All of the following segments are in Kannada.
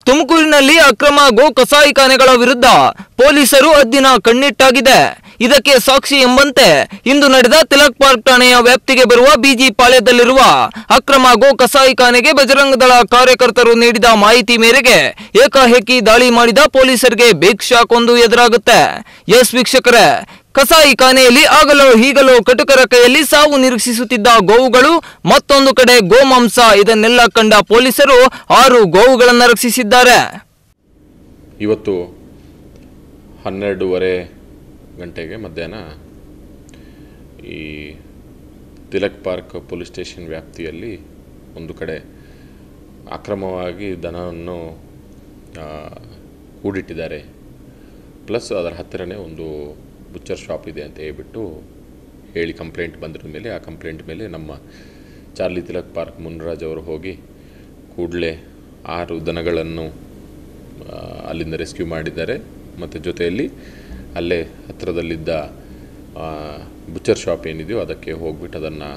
ತುಮಕೂರಿನಲ್ಲಿ ಅಕ್ರಮ ಗೋ ಕಸಾಯಿಖಾನೆಗಳ ವಿರುದ್ಧ ಪೊಲೀಸರು ಹದ್ದಿನ ಕಣ್ಣಿಟ್ಟಾಗಿದೆ ಇದಕ್ಕೆ ಸಾಕ್ಷಿ ಎಂಬಂತೆ ಇಂದು ನಡೆದ ತಿಲಕ್ ಪಾರ್ಕ್ ಠಾಣೆಯ ವ್ಯಾಪ್ತಿಗೆ ಬರುವ ಬಿಜಿ ಪಾಳ್ಯದಲ್ಲಿರುವ ಅಕ್ರಮ ಗೋ ಕಸಾಯಿಖಾನೆಗೆ ಬಜರಂಗ ದಳ ಕಾರ್ಯಕರ್ತರು ನೀಡಿದ ಮಾಹಿತಿ ಮೇರೆಗೆ ಏಕಾಏಕಿ ದಾಳಿ ಮಾಡಿದ ಪೊಲೀಸರಿಗೆ ಬಿಗ್ ಶಾಕ್ ಒಂದು ಎದುರಾಗುತ್ತೆ ಎಸ್ ವೀಕ್ಷಕರೇ ಕಸಾಯಿಖಾನೆಯಲ್ಲಿ ಆಗಲೋ ಹೀಗಲೋ ಕಟುಕರ ಕೈಯಲ್ಲಿ ಸಾವು ನಿರೀಕ್ಷಿಸುತ್ತಿದ್ದ ಗೋವುಗಳು ಮತ್ತೊಂದು ಕಡೆ ಗೋಮಾಂಸ ಇದನ್ನೆಲ್ಲ ಕಂಡ ಪೊಲೀಸರು ಆರು ಗೋವುಗಳನ್ನು ರಕ್ಷಿಸಿದ್ದಾರೆ ಇವತ್ತು ಹನ್ನೆರಡೂವರೆ ಗಂಟೆಗೆ ಮಧ್ಯಾಹ್ನ ಈ ತಿಲಕ್ ಪಾರ್ಕ್ ಪೊಲೀಸ್ ಸ್ಟೇಷನ್ ವ್ಯಾಪ್ತಿಯಲ್ಲಿ ಒಂದು ಕಡೆ ಅಕ್ರಮವಾಗಿ ದನವನ್ನು ಆ, ಕೂಡಿಟ್ಟಿದ್ದಾರೆ ಪ್ಲಸ್ ಅದರ ಹತ್ತಿರನೇ ಒಂದು ಬುಚ್ಚರ್ ಶಾಪ್ ಇದೆ ಅಂತ ಹೇಳ್ಬಿಟ್ಟು ಹೇಳಿ ಕಂಪ್ಲೇಂಟ್ ಬಂದಿರೋ ಮೇಲೆ ಆ ಕಂಪ್ಲೇಂಟ್ ಮೇಲೆ ನಮ್ಮ ಚಾರ್ಲಿ ತಿಲಕ್ ಪಾರ್ಕ್ ಮುನ್ರಾಜ್ ಅವರು ಹೋಗಿ ಕೂಡಲೇ ಆರು ದನಗಳನ್ನು ಆ, ಅಲ್ಲಿಂದ ರೆಸ್ಕ್ಯೂ ಮಾಡಿದ್ದಾರೆ ಮತ್ತು ಜೊತೆಯಲ್ಲಿ ಅಲ್ಲೇ ಹತ್ತಿರದಲ್ಲಿದ್ದ ಬುಚ್ಚರ್ ಶಾಪ್ ಏನಿದೆಯೋ ಅದಕ್ಕೆ ಹೋಗ್ಬಿಟ್ಟು ಅದನ್ನು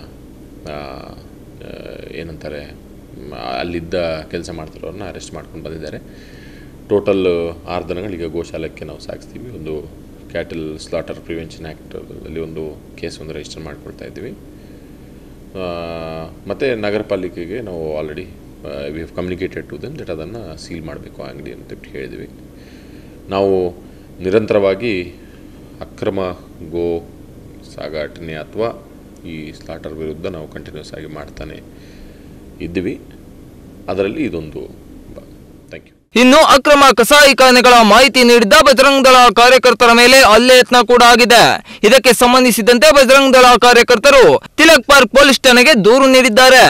ಏನಂತಾರೆ ಮ್, ಅಲ್ಲಿದ್ದ ಕೆಲಸ ಮಾಡ್ತಿರೋರನ್ನ ಅರೆಸ್ಟ್ ಮಾಡ್ಕೊಂಡು ಬಂದಿದ್ದಾರೆ ಟೋಟಲ್ ಆರು ದನಗಳು ಈಗ ಗೋಶಾಲಕ್ಕೆ ನಾವು ಸಾಗಿಸ್ತೀವಿ ಒಂದು ಕ್ಯಾಟಲ್ ಸ್ಲಾಟರ್ ಪ್ರಿವೆನ್ಷನ್ ಆ್ಯಕ್ಟಲ್ಲಿ ಒಂದು ಕೇಸ್ ಒಂದು ರಿಜಿಸ್ಟರ್ ಮಾಡ್ಕೊಳ್ತಾ ಇದ್ದೀವಿ ಮತ್ತು ನಗರ ಪಾಲಿಕೆಗೆ ನಾವು already we have communicated to them that ಅದನ್ನು ಸೀಲ್ ಮಾಡಬೇಕು ಅಂಗಡಿ ಅಂತ ಹೇಳಿದ್ವಿ ನಾವು ನಿರಂತರವಾಗಿ ಅಕ್ರಮ ಗೋ ಸಾಗಾಟನೆ ಅಥವಾ ಈ ಸ್ಲಾಟರ್ ವಿರುದ್ಧ ನಾವು ಕಂಟಿನ್ಯೂಸ್ ಆಗಿ ಮಾಡ್ತಾನೆ ಇದ್ದೀವಿ ಅದರಲ್ಲಿ ಇದೊಂದು ಥ್ಯಾಂಕ್ ಯು ಇನ್ನು ಅಕ್ರಮ ಕಸಾಯಿಖಾನೆಗಳ ಮಾಹಿತಿ ನೀಡಿದ್ದ ಬಜರಂಗ ದಳ ಕಾರ್ಯಕರ್ತರ ಮೇಲೆ ಹಲ್ಲೆ ಯತ್ನ ಕೂಡ ಆಗಿದೆ ಇದಕ್ಕೆ ಸಂಬಂಧಿಸಿದಂತೆ ಬಜರಂಗ ದಳ ಕಾರ್ಯಕರ್ತರು ತಿಲಕ್ ಪಾರ್ಕ್ ಪೊಲೀಸ್ ಠಾಣೆಗೆ ದೂರು ನೀಡಿದ್ದಾರೆ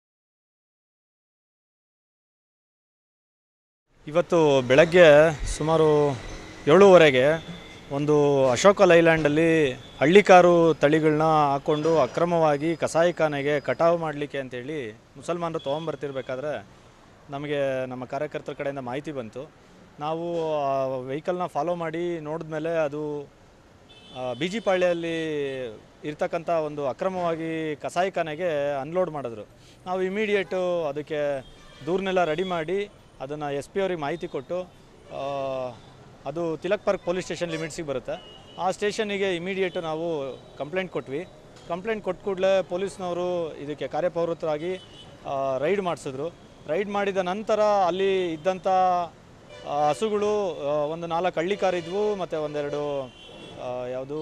ಇವತ್ತು ಬೆಳಗ್ಗೆ ಸುಮಾರು ಏಳುವರೆಗೆ ಒಂದು ಅಶೋಕ ಲೈಲ್ಯಾಂಡಲ್ಲಿ ಹಳ್ಳಿಕಾರು ತಳಿಗಳನ್ನ ಹಾಕ್ಕೊಂಡು ಅಕ್ರಮವಾಗಿ ಕಸಾಯಿಖಾನೆಗೆ ಕಟಾವು ಮಾಡಲಿಕ್ಕೆ ಅಂತೇಳಿ ಮುಸಲ್ಮಾನರು ತೊಗೊಂಬರ್ತಿರ್ಬೇಕಾದ್ರೆ ನಮಗೆ ನಮ್ಮ ಕಾರ್ಯಕರ್ತರ ಕಡೆಯಿಂದ ಮಾಹಿತಿ ಬಂತು ನಾವು ಆ ವೆಹಿಕಲ್ನ ಫಾಲೋ ಮಾಡಿ ನೋಡಿದ್ಮೇಲೆ ಅದು ಬಿ ಜಿ ಪಾಳ್ಯಲ್ಲಿ ಇರ್ತಕ್ಕಂಥ ಒಂದು ಅಕ್ರಮವಾಗಿ ಕಸಾಯಿಖಾನೆಗೆ ಅನ್ಲೋಡ್ ಮಾಡಿದ್ರು ನಾವು ಇಮಿಡಿಯೇಟು ಅದಕ್ಕೆ ದೂರನ್ನೆಲ್ಲ ರೆಡಿ ಮಾಡಿ ಅದನ್ನು ಎಸ್ ಪಿ ಅವ್ರಿಗೆ ಮಾಹಿತಿ ಕೊಟ್ಟು ಆ, ಅದು ತಿಲಕ್ ಪಾರ್ಕ್ ಪೊಲೀಸ್ ಸ್ಟೇಷನ್ ಲಿಮಿಟ್ಸಿಗೆ ಬರುತ್ತೆ ಆ ಸ್ಟೇಷನಿಗೆ ಇಮಿಡಿಯೇಟು ನಾವು ಕಂಪ್ಲೇಂಟ್ ಕೊಟ್ವಿ ಕಂಪ್ಲೇಂಟ್ ಕೊಟ್ಟ ಕೂಡಲೇ ಪೊಲೀಸ್ನವರು ಇದಕ್ಕೆ ಕಾರ್ಯಪ್ರವೃತ್ತರಾಗಿ ರೈಡ್ ಮಾಡಿಸಿದ್ರು ರೈಡ್ ಮಾಡಿದ ನಂತರ ಅಲ್ಲಿ ಇದ್ದಂಥ ಆ, ಹಸುಗಳು ಆ, ಒಂದು ನಾಲ್ಕು ಹಳ್ಳಿ ಕಾರ್ ಇದ್ವು ಮತ್ತು ಒಂದೆರಡು ಯಾವುದು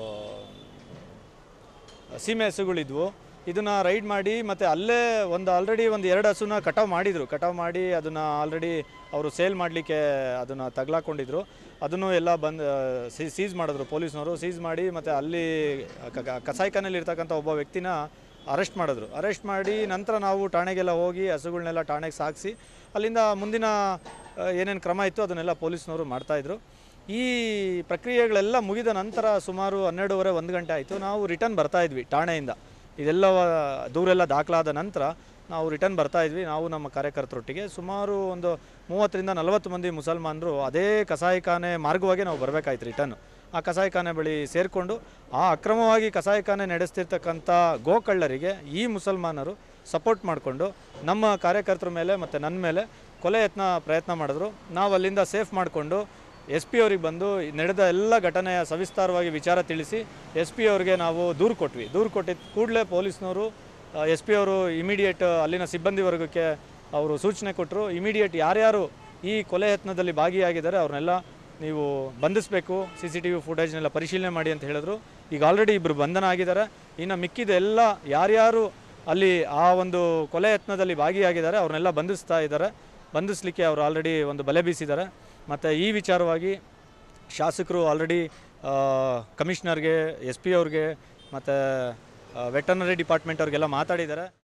ಸೀಮೆ ಹಸುಗಳಿದ್ವು ಇದನ್ನು ರೈಡ್ ಮಾಡಿ ಮತ್ತು ಅಲ್ಲೇ ಒಂದು ಆಲ್ರೆಡಿ ಒಂದು ಎರಡು ಹಸುನ ಕಟಾವು ಮಾಡಿದರು ಕಟಾವು ಮಾಡಿ ಅದನ್ನು ಆಲ್ರೆಡಿ ಅವರು ಸೇಲ್ ಮಾಡಲಿಕ್ಕೆ ಅದನ್ನು ತಗ್ಲಾಕೊಂಡಿದ್ರು ಅದನ್ನು ಎಲ್ಲ ಬಂದು ಸೀಸ್ ಮಾಡಿದ್ರು ಪೊಲೀಸ್ನವರು ಸೀಸ್ ಮಾಡಿ ಮತ್ತು ಅಲ್ಲಿ ಕ- ಕ- ಕಸಾಯಿಖಾನೆಯಲ್ಲಿ ಇರ್ತಕ್ಕಂಥ ಒಬ್ಬ ವ್ಯಕ್ತಿನ ಅರೆಸ್ಟ್ ಮಾಡಿದ್ರು ಅರೆಸ್ಟ್ ಮಾಡಿ ನಂತರ ನಾವು ಠಾಣೆಗೆಲ್ಲ ಹೋಗಿ ಹಸುಗಳನ್ನೆಲ್ಲ ಠಾಣೆಗೆ ಸಾಗಿಸಿ ಅಲ್ಲಿಂದ ಮುಂದಿನ ಏನೇನು ಕ್ರಮ ಇತ್ತು ಅದನ್ನೆಲ್ಲ ಪೊಲೀಸ್ನವರು ಮಾಡ್ತಾಯಿದ್ರು ಈ ಪ್ರಕ್ರಿಯೆಗಳೆಲ್ಲ ಮುಗಿದ ನಂತರ ಸುಮಾರು ಹನ್ನೆರಡೂವರೆ ಒಂದು ಗಂಟೆ ಆಯಿತು ನಾವು ರಿಟರ್ನ್ ಬರ್ತಾ ಇದ್ವಿ ಠಾಣೆಯಿಂದ ಇದೆಲ್ಲ ದೂರೆಲ್ಲ ದಾಖಲಾದ ನಂತರ ನಾವು ರಿಟರ್ನ್ ಬರ್ತಾ ಇದ್ವಿ ನಾವು ನಮ್ಮ ಕಾರ್ಯಕರ್ತರೊಟ್ಟಿಗೆ ಸುಮಾರು ಒಂದು ಮೂವತ್ತರಿಂದ ನಲವತ್ತು ಮಂದಿ ಮುಸಲ್ಮಾನರು ಅದೇ ಕಸಾಯಿಖಾನೆ ಮಾರ್ಗವಾಗಿ ನಾವು ಬರಬೇಕಾಯ್ತು ರಿಟರ್ನ್ ಆ ಕಸಾಯಿಖಾನೆ ಬಳಿ ಸೇರಿಕೊಂಡು ಆ ಅಕ್ರಮವಾಗಿ ಕಸಾಯಿಖಾನೆ ನಡೆಸ್ತಿರ್ತಕ್ಕಂಥ ಗೋಕಳ್ಳರಿಗೆ ಈ ಮುಸಲ್ಮಾನರು ಸಪೋರ್ಟ್ ಮಾಡಿಕೊಂಡು ನಮ್ಮ ಕಾರ್ಯಕರ್ತರ ಮೇಲೆ ಮತ್ತು ನನ್ನ ಮೇಲೆ ಕೊಲೆ ಯತ್ನ ಪ್ರಯತ್ನ ಮಾಡಿದ್ರು ನಾವು ಅಲ್ಲಿಂದ ಸೇಫ್ ಮಾಡಿಕೊಂಡು ಎಸ್ ಪಿ ಅವ್ರಿಗೆ ಬಂದು ಈ ನಡೆದ ಎಲ್ಲ ಘಟನೆಯ ಸವಿಸ್ತಾರವಾಗಿ ವಿಚಾರ ತಿಳಿಸಿ ಎಸ್ ಪಿ ಅವ್ರಿಗೆ ನಾವು ದೂರು ಕೊಟ್ವಿ ದೂರು ಕೊಟ್ಟಿದ್ದ ಕೂಡಲೇ ಪೊಲೀಸ್ನವರು ಎಸ್ ಪಿ ಅವರು ಇಮಿಡಿಯೇಟ್ ಅಲ್ಲಿನ ಸಿಬ್ಬಂದಿ ವರ್ಗಕ್ಕೆ ಅವರು ಸೂಚನೆ ಕೊಟ್ಟರು ಇಮಿಡಿಯೇಟ್ ಯಾರ್ಯಾರು ಈ ಕೊಲೆ ಯತ್ನದಲ್ಲಿ ಭಾಗಿಯಾಗಿದ್ದಾರೆ ಅವ್ರನ್ನೆಲ್ಲ ನೀವು ಬಂಧಿಸಬೇಕು ಸಿ ಸಿ ಟಿ ವಿ ಫುಟೇಜ್ನೆಲ್ಲ ಪರಿಶೀಲನೆ ಮಾಡಿ ಅಂತ ಹೇಳಿದ್ರು ಈಗ ಆಲ್ರೆಡಿ ಇಬ್ಬರು ಬಂಧನ ಆಗಿದ್ದಾರೆ ಇನ್ನು ಮಿಕ್ಕಿದ ಎಲ್ಲ ಯಾರ್ಯಾರು ಅಲ್ಲಿ ಆ ಒಂದು ಕೊಲೆ ಯತ್ನದಲ್ಲಿ ಭಾಗಿಯಾಗಿದ್ದಾರೆ ಅವ್ರನ್ನೆಲ್ಲ ಬಂಧಿಸ್ತಾ ಇದ್ದಾರೆ ಬಂಧಿಸಲಿಕ್ಕೆ ಅವರು ಆಲ್ರೆಡಿ ಒಂದು ಬಲೆ ಬೀಸಿದ್ದಾರೆ ಮತ್ತು ಈ ವಿಚಾರವಾಗಿ ಶಾಸಕರು ಆಲ್ರೆಡಿ ಕಮಿಷನರ್ಗೆ ಎಸ್ ಪಿ ಅವ್ರಿಗೆ ಮತ್ತು ವೆಟರ್ನರಿ ಡಿಪಾರ್ಟ್ಮೆಂಟ್ ಅವ್ರಿಗೆಲ್ಲ ಮಾತಾಡಿದ್ದಾರೆ